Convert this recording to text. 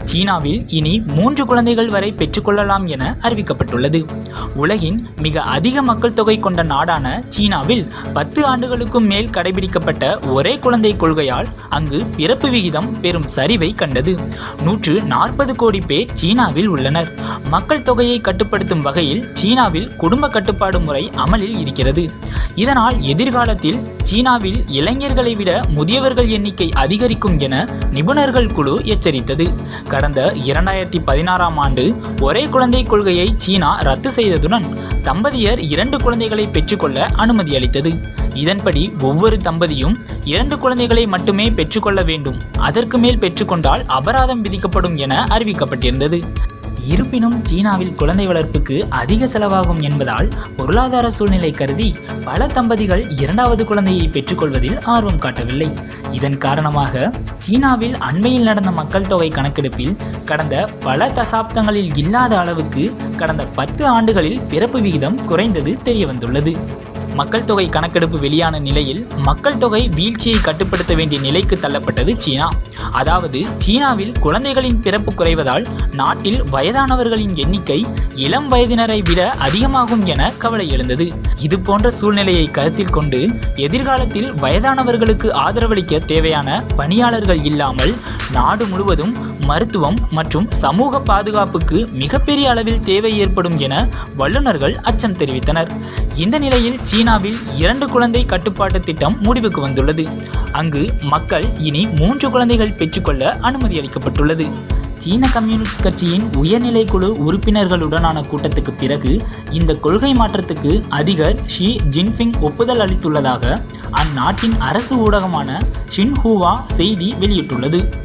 சீனாவில் இனி மூன்று குழந்தைகள் வரை பெற்றுக்கொள்ளலாம் என அறிவிக்கப்பட்டுள்ளது உலகின் மிக அதிக மக்கள் தொகை கொண்ட நாடான சீனாவில் பத்து ஆண்டுகளுக்கும் மேல் கடைபிடிக்கப்பட்ட ஒரே குழந்தை கொள்கையால் அங்கு பிறப்பு விகிதம் பெரும் சரிவை கண்டது நூற்று நாற்பது கோடி பேர் சீனாவில் உள்ளனர் மக்கள் தொகையை கட்டுப்படுத்தும் வகையில் சீனாவில் குடும்ப கட்டுப்பாடு முறை அமலில் இருக்கிறது இதனால் எதிர்காலத்தில் சீனாவில் இளைஞர்களை விட முதியவர்கள் எண்ணிக்கை அதிகரிக்கும் என நிபுணர்கள் குழு எச்சரித்தது கடந்த இரண்டாயிரத்தி பதினாறாம் ஆண்டு ஒரே குழந்தை கொள்கையை சீனா ரத்து செய்ததுடன் தம்பதியர் இரண்டு குழந்தைகளை பெற்றுக்கொள்ள அனுமதி அளித்தது இதன்படி ஒவ்வொரு தம்பதியும் இரண்டு குழந்தைகளை மட்டுமே பெற்றுக்கொள்ள வேண்டும் அதற்கு மேல் பெற்றுக்கொண்டால் அபராதம் விதிக்கப்படும் என அறிவிக்கப்பட்டிருந்தது இருப்பினும் சீனாவில் குழந்தை வளர்ப்புக்கு அதிக செலவாகும் என்பதால் பொருளாதார சூழ்நிலை கருதி பல தம்பதிகள் இரண்டாவது குழந்தையை பெற்றுக்கொள்வதில் ஆர்வம் காட்டவில்லை இதன் காரணமாக சீனாவில் அண்மையில் நடந்த மக்கள் தொகை கணக்கெடுப்பில் கடந்த பல தசாப்தங்களில் இல்லாத அளவுக்கு கடந்த பத்து ஆண்டுகளில் பிறப்பு விகிதம் குறைந்தது தெரியவந்துள்ளது மக்கள் தொகை கணக்கெடுப்பு வெளியான நிலையில் மக்கள் தொகை வீழ்ச்சியை கட்டுப்படுத்த வேண்டிய நிலைக்கு தள்ளப்பட்டது சீனா அதாவது சீனாவில் குழந்தைகளின் பிறப்பு குறைவதால் நாட்டில் வயதானவர்களின் எண்ணிக்கை இளம் வயதினரை விட அதிகமாகும் என கவலை எழுந்தது இது போன்ற சூழ்நிலையை கருத்தில் கொண்டு எதிர்காலத்தில் வயதானவர்களுக்கு ஆதரவளிக்க தேவையான பணியாளர்கள் இல்லாமல் நாடு முழுவதும் மருத்துவம் மற்றும் சமூக பாதுகாப்புக்கு மிகப்பெரிய அளவில் தேவை ஏற்படும் என வல்லுநர்கள் அச்சம் தெரிவித்தனர் இந்த நிலையில் சீனாவில் இரண்டு குழந்தை கட்டுப்பாட்டு திட்டம் முடிவுக்கு வந்துள்ளது அங்கு மக்கள் இனி மூன்று குழந்தைகள் பெற்றுக்கொள்ள அனுமதி அளிக்கப்பட்டுள்ளது சீன கம்யூனிஸ்ட் கட்சியின் உயர்நிலை குழு உறுப்பினர்களுடனான கூட்டத்துக்கு பிறகு இந்த கொள்கை மாற்றத்துக்கு அதிபர் ஷி ஜின்பிங் ஒப்புதல் அளித்துள்ளதாக அந்நாட்டின் அரசு ஊடகமான ஷின்ஹூவா செய்தி வெளியிட்டுள்ளது